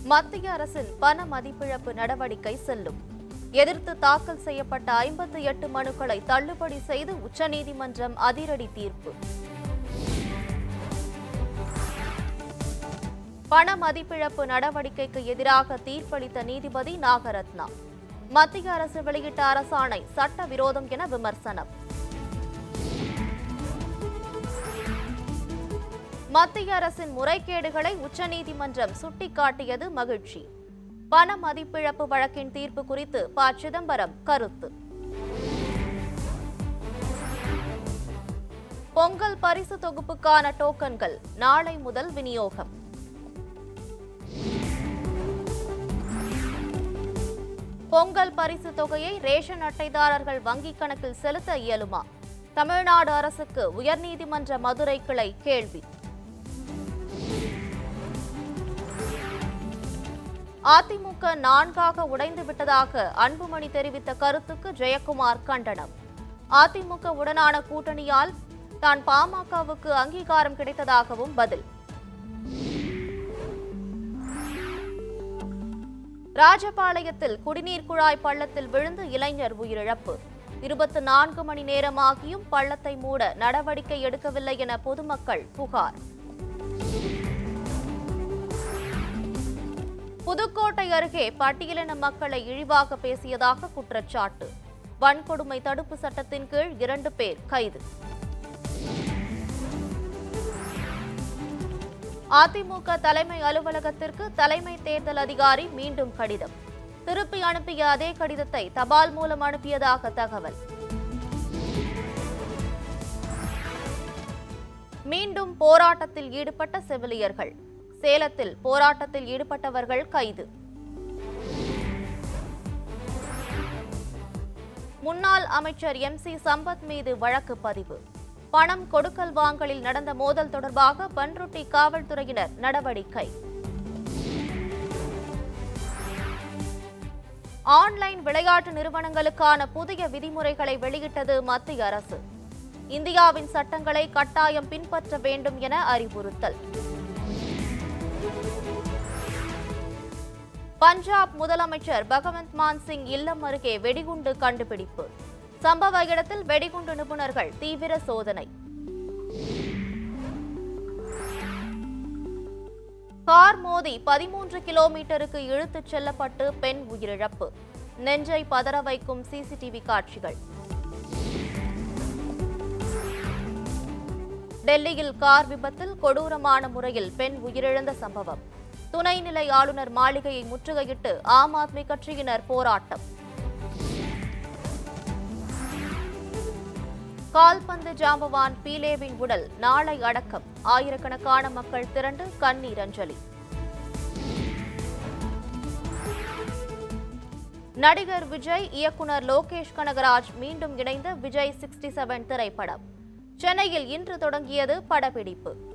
மத்திய அரசின் பண மதிப்பிழப்பு நடவடிக்கை செல்லும் எதிர்த்து தாக்கல் செய்யப்பட்ட ஐம்பத்தி எட்டு மனுக்களை தள்ளுபடி செய்து உச்சநீதிமன்றம் அதிரடி தீர்ப்பு பண மதிப்பிழப்பு நடவடிக்கைக்கு எதிராக தீர்ப்பளித்த நீதிபதி நாகரத்னா மத்திய அரசு வெளியிட்ட அரசாணை சட்டவிரோதம் என விமர்சனம் மத்திய அரசின் முறைகேடுகளை உச்சநீதிமன்றம் சுட்டிக்காட்டியது மகிழ்ச்சி பண மதிப்பிழப்பு வழக்கின் தீர்ப்பு குறித்து ப சிதம்பரம் கருத்து பொங்கல் பரிசு தொகுப்புக்கான டோக்கன்கள் நாளை முதல் விநியோகம் பொங்கல் பரிசு தொகையை ரேஷன் அட்டைதாரர்கள் வங்கிக் கணக்கில் செலுத்த இயலுமா தமிழ்நாடு அரசுக்கு உயர்நீதிமன்ற மதுரை கிளை கேள்வி அதிமுக நான்காக உடைந்து விட்டதாக அன்புமணி தெரிவித்த கருத்துக்கு ஜெயக்குமார் கண்டனம் அதிமுக உடனான கூட்டணியால் தான் பாமகவுக்கு அங்கீகாரம் கிடைத்ததாகவும் பதில் ராஜபாளையத்தில் குடிநீர் குழாய் பள்ளத்தில் விழுந்து இளைஞர் உயிரிழப்பு இருபத்தி நான்கு மணி நேரமாகியும் பள்ளத்தை மூட நடவடிக்கை எடுக்கவில்லை என பொதுமக்கள் புகார் புதுக்கோட்டை அருகே பட்டியலின மக்களை இழிவாக பேசியதாக குற்றச்சாட்டு வன்கொடுமை தடுப்பு சட்டத்தின் கீழ் இரண்டு பேர் கைது அதிமுக தலைமை அலுவலகத்திற்கு தலைமை தேர்தல் அதிகாரி மீண்டும் கடிதம் திருப்பி அனுப்பிய அதே கடிதத்தை தபால் மூலம் அனுப்பியதாக தகவல் மீண்டும் போராட்டத்தில் ஈடுபட்ட செவிலியர்கள் சேலத்தில் போராட்டத்தில் ஈடுபட்டவர்கள் கைது முன்னாள் அமைச்சர் எம் சி சம்பத் மீது வழக்கு பதிவு பணம் கொடுக்கல் வாங்கலில் நடந்த மோதல் தொடர்பாக பன்ருட்டி காவல்துறையினர் நடவடிக்கை ஆன்லைன் விளையாட்டு நிறுவனங்களுக்கான புதிய விதிமுறைகளை வெளியிட்டது மத்திய அரசு இந்தியாவின் சட்டங்களை கட்டாயம் பின்பற்ற வேண்டும் என அறிவுறுத்தல் பஞ்சாப் முதலமைச்சர் பகவந்த் மான் சிங் இல்லம் அருகே வெடிகுண்டு கண்டுபிடிப்பு சம்பவ இடத்தில் வெடிகுண்டு நிபுணர்கள் தீவிர சோதனை கார் மோதி பதிமூன்று கிலோமீட்டருக்கு இழுத்துச் செல்லப்பட்டு பெண் உயிரிழப்பு நெஞ்சை பதற வைக்கும் சிசிடிவி காட்சிகள் டெல்லியில் கார் விபத்தில் கொடூரமான முறையில் பெண் உயிரிழந்த சம்பவம் துணைநிலை ஆளுநர் மாளிகையை முற்றுகையிட்டு ஆம் ஆத்மி கட்சியினர் போராட்டம் கால்பந்து ஜாம்பவான் பீலேவின் உடல் நாளை அடக்கம் ஆயிரக்கணக்கான மக்கள் திரண்டு கண்ணீர் அஞ்சலி நடிகர் விஜய் இயக்குனர் லோகேஷ் கனகராஜ் மீண்டும் இணைந்த விஜய் சிக்ஸ்டி செவன் திரைப்படம் சென்னையில் இன்று தொடங்கியது படப்பிடிப்பு